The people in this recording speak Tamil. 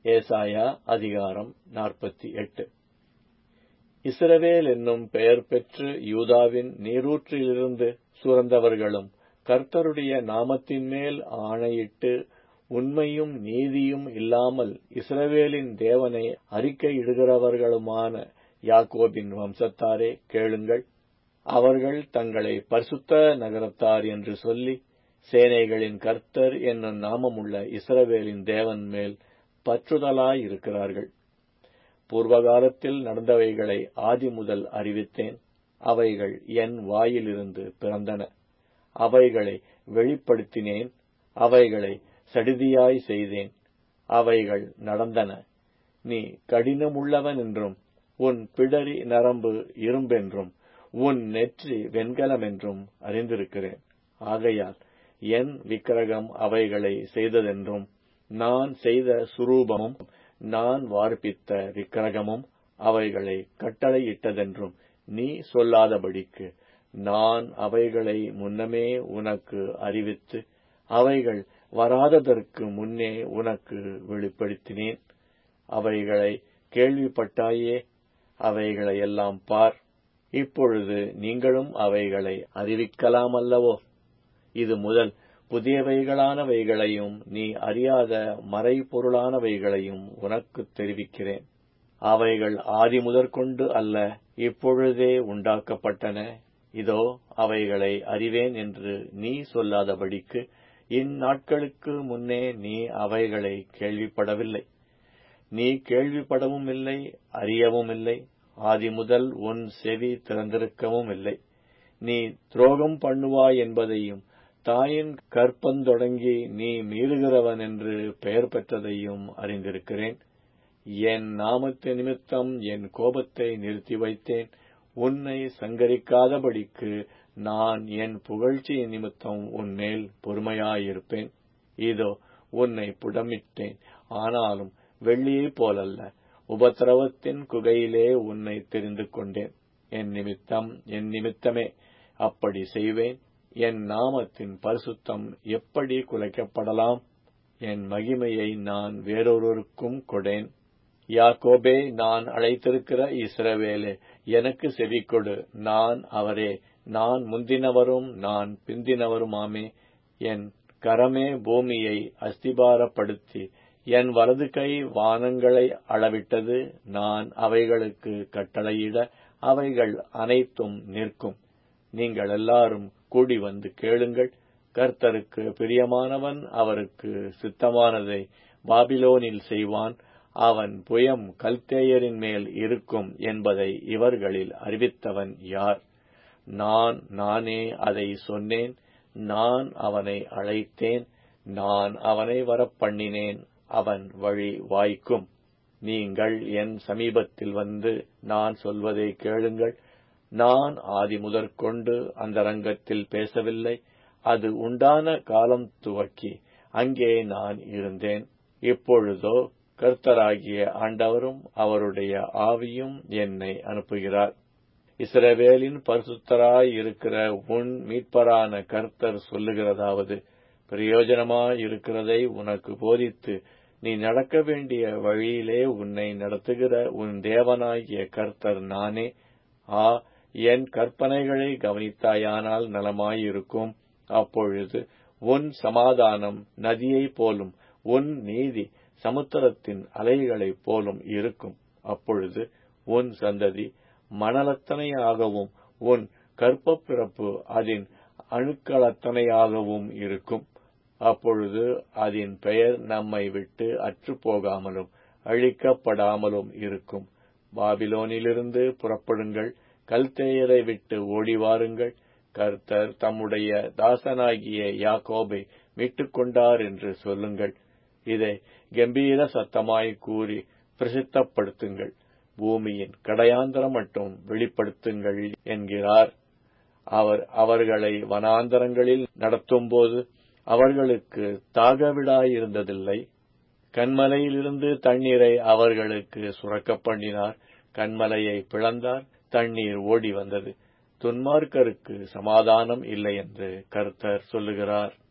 ஏசாயா அதிகாரம் நாற்பத்தி எட்டு இஸ்ரவேல் என்னும் பெயர் பெற்று யூதாவின் நீரூற்றிலிருந்து சுரந்தவர்களும் கர்த்தருடைய நாமத்தின் மேல் ஆணையிட்டு உண்மையும் நீதியும் இல்லாமல் இஸ்ரவேலின் தேவனை அறிக்கையிடுகிறவர்களுமான யாக்கோபின் வம்சத்தாரே கேளுங்கள் அவர்கள் தங்களை பரிசுத்த நகரத்தார் என்று சொல்லி சேனைகளின் கர்த்தர் என்னும் நாமமுள்ள இஸ்ரவேலின் தேவன் மேல் பற்றுதலாயிருக்கிறார்கள் பூர்வகாலத்தில் நடந்தவைகளை ஆதி முதல் அறிவித்தேன் அவைகள் என் வாயிலிருந்து பிறந்தன அவைகளை வெளிப்படுத்தினேன் அவைகளை சடிதியாய் செய்தேன் அவைகள் நடந்தன நீ கடினமுள்ளவன் என்றும் உன் பிடரி நரம்பு இரும்பென்றும் உன் நெற்றி வெண்கலமென்றும் அறிந்திருக்கிறேன் ஆகையால் என் விக்கிரகம் அவைகளை செய்ததென்றும் நான் செய்த சுரூபமும் நான் வார்ப்பித்த விக்கிரகமும் அவைகளை கட்டளையிட்டதென்றும் நீ சொல்லாதபடிக்கு நான் அவைகளை முன்னமே உனக்கு அறிவித்து அவைகள் வராததற்கு முன்னே உனக்கு வெளிப்படுத்தினேன் அவைகளை கேள்விப்பட்டாயே அவைகளை எல்லாம் பார் இப்பொழுது நீங்களும் அவைகளை அறிவிக்கலாமல்லவோ இது முதல் புதியவைகளானவைகளையும் நீ அறியாத மறைபொருளானவைகளையும் உனக்குத் தெரிவிக்கிறேன் அவைகள் ஆதி முதற்கொண்டு அல்ல இப்பொழுதே உண்டாக்கப்பட்டன இதோ அவைகளை அறிவேன் என்று நீ சொல்லாதபடிக்கு இந்நாட்களுக்கு முன்னே நீ அவைகளை கேள்விப்படவில்லை நீ கேள்விப்படவும் இல்லை அறியவும் இல்லை ஆதி முதல் உன் செவி திறந்திருக்கவும் இல்லை நீ துரோகம் பண்ணுவாய் என்பதையும் தாயின் கற்பந்தொடங்கி நீ மீறுகிறவன் என்று பெயர் பெற்றதையும் அறிந்திருக்கிறேன் என் நாமத்து நிமித்தம் என் கோபத்தை நிறுத்தி வைத்தேன் உன்னை சங்கரிக்காதபடிக்கு நான் என் புகழ்ச்சி நிமித்தம் உன்மேல் பொறுமையாயிருப்பேன் இதோ உன்னை புடமிட்டேன் ஆனாலும் வெள்ளியைப் போலல்ல உபத்திரவத்தின் குகையிலே உன்னை தெரிந்து கொண்டேன் என் நிமித்தம் என் நிமித்தமே அப்படி செய்வேன் என் நாமத்தின் பரிசுத்தம் எப்படி குலைக்கப்படலாம் என் மகிமையை நான் வேறொருவருக்கும் கொடேன் யாக்கோபே நான் அழைத்திருக்கிற இஸ்ரவேலே எனக்கு செவிக்கொடு நான் அவரே நான் முந்தினவரும் நான் பிந்தினவருமாமே என் கரமே பூமியை அஸ்திபாரப்படுத்தி என் வலது கை வானங்களை அளவிட்டது நான் அவைகளுக்கு கட்டளையிட அவைகள் அனைத்தும் நிற்கும் நீங்கள் எல்லாரும் கூடி வந்து கேளுங்கள் கர்த்தருக்கு பிரியமானவன் அவருக்கு சித்தமானதை பாபிலோனில் செய்வான் அவன் புயம் கல்தேயரின் மேல் இருக்கும் என்பதை இவர்களில் அறிவித்தவன் யார் நான் நானே அதை சொன்னேன் நான் அவனை அழைத்தேன் நான் அவனை வரப்பண்ணினேன் அவன் வழி வாய்க்கும் நீங்கள் என் சமீபத்தில் வந்து நான் சொல்வதை கேளுங்கள் நான் ஆதி முதற்கொண்டு அந்த ரங்கத்தில் பேசவில்லை அது உண்டான காலம் துவக்கி அங்கே நான் இருந்தேன் இப்பொழுதோ கர்த்தராகிய ஆண்டவரும் அவருடைய ஆவியும் என்னை அனுப்புகிறார் இஸ்ரவேலின் பரிசுத்தராய் இருக்கிற உன் மீட்பரான கர்த்தர் சொல்லுகிறதாவது பிரயோஜனமாயிருக்கிறதை உனக்கு போதித்து நீ நடக்க வேண்டிய வழியிலே உன்னை நடத்துகிற உன் தேவனாகிய கர்த்தர் நானே ஆ என் கற்பனைகளை கவனித்தாயானால் நலமாயிருக்கும் அப்பொழுது உன் சமாதானம் நதியைப் போலும் உன் நீதி சமுத்திரத்தின் அலைகளைப் போலும் இருக்கும் அப்பொழுது உன் சந்ததி மணலத்தனையாகவும் உன் கற்ப பிறப்பு அதன் அணுக்களத்தனையாகவும் இருக்கும் அப்பொழுது அதன் பெயர் நம்மை விட்டு அற்றுப்போகாமலும் அழிக்கப்படாமலும் இருக்கும் பாபிலோனிலிருந்து புறப்படுங்கள் கல்தேயரை விட்டு ஓடிவாருங்கள் கர்த்தர் தம்முடைய தாசனாகிய யாக்கோபை மீட்டுக் கொண்டார் என்று சொல்லுங்கள் இதை கம்பீர சத்தமாய் கூறி பிரசித்தப்படுத்துங்கள் பூமியின் கடையாந்தரம் மட்டும் வெளிப்படுத்துங்கள் என்கிறார் அவர் அவர்களை வனாந்தரங்களில் நடத்தும்போது அவர்களுக்கு தாகவிடாயிருந்ததில்லை கண்மலையிலிருந்து தண்ணீரை அவர்களுக்கு சுரக்கப் பண்ணினார் கண்மலையை பிளந்தார் தண்ணீர் ஓடி வந்தது துன்மார்க்கருக்கு சமாதானம் இல்லை என்று கர்த்தர் சொல்லுகிறார்